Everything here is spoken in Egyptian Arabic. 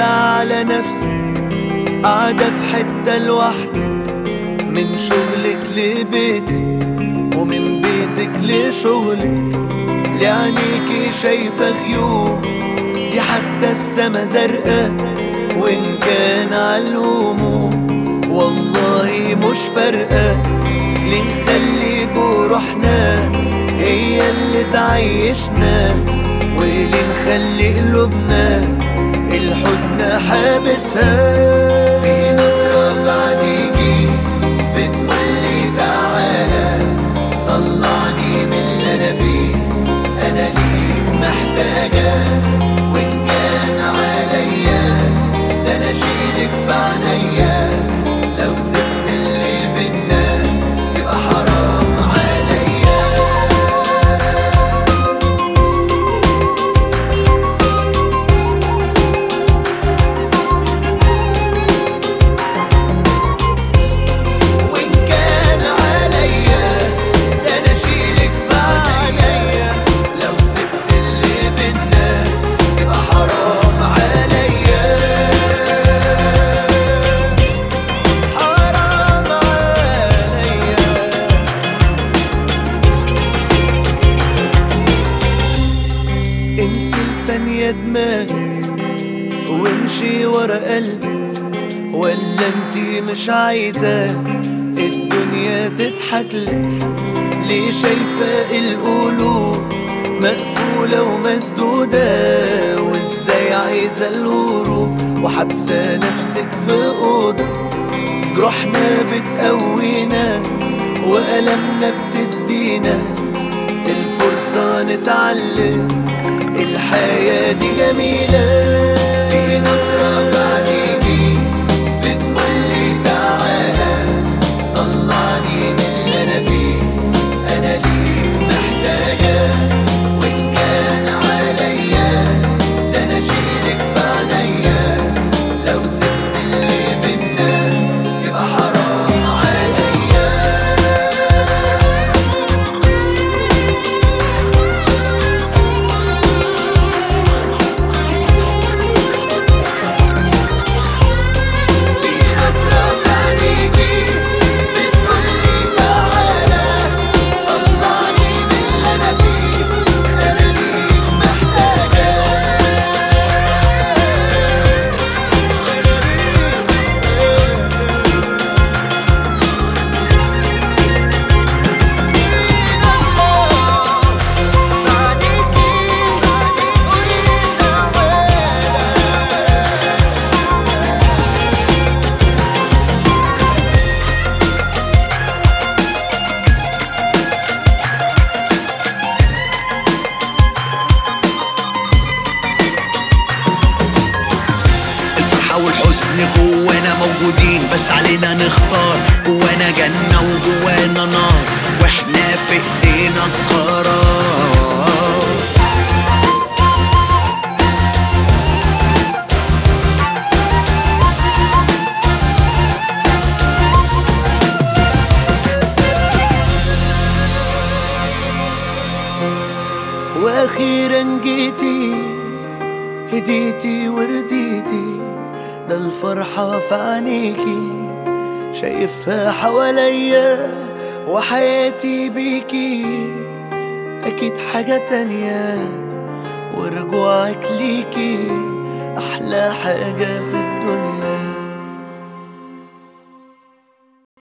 على نفسك قاعدة في حتة لوحدك من شغلك لبيتك ومن بيتك لشغلك لعينيكي شايفة غيوم دي حتى السما زرقاء وإن كان عالهموم والله مش فارقة ليه نخلي جروحنا هي اللي تعيشنا وليه نخلي قلوبنا الحزن حابسها في نظرة في عينيكي بتقولي تعالى طلعني من اللي انا فيه انا ليك محتاجة وان كان عليا ده انا اشيلك في عينيا لو سبت اللي بينا يبقى حرام عليا وإن كان عليا ده أنا أشيلك في عينيا لو سبت اللي بينا يبقى حرام عليا حرام عليا انسي لثانية دماغك وامشي ورا قلبك ولا انتي مش عايزة الدنيا تضحك لك ليه شايفة القلوب مقفولة ومسدودة وازاي عايزة الهروب وحابسة نفسك في أوضة جروحنا بتقوينا وألمنا بتدينا الفرصة نتعلم الحياة دي جميلة في نظرة في عينيكي بتقولي تعالى طلعني من اللي أنا فيه أنا ليك محتاجة وإن كان عليا ده أنا أشيلك في عينيا لو سبت اللي بينا يبقى حرام عليا في نظرة في عينيكي بتقولي تعالى طلعني من اللي أنا فيه أنا ليك محتاجة في عينيكي بتقولي تعالى الفرحة والحزن جوانا موجودين بس علينا نختار جوانا جنة وجوانا نار واحنا في ايدينا القرار واخيرا جيتي هديتي ورديتي ده الفرحة في عينيكي شايفها حواليا وحياتي بيكي أكيد حاجة تانية ورجوعك ليكي أحلى حاجة في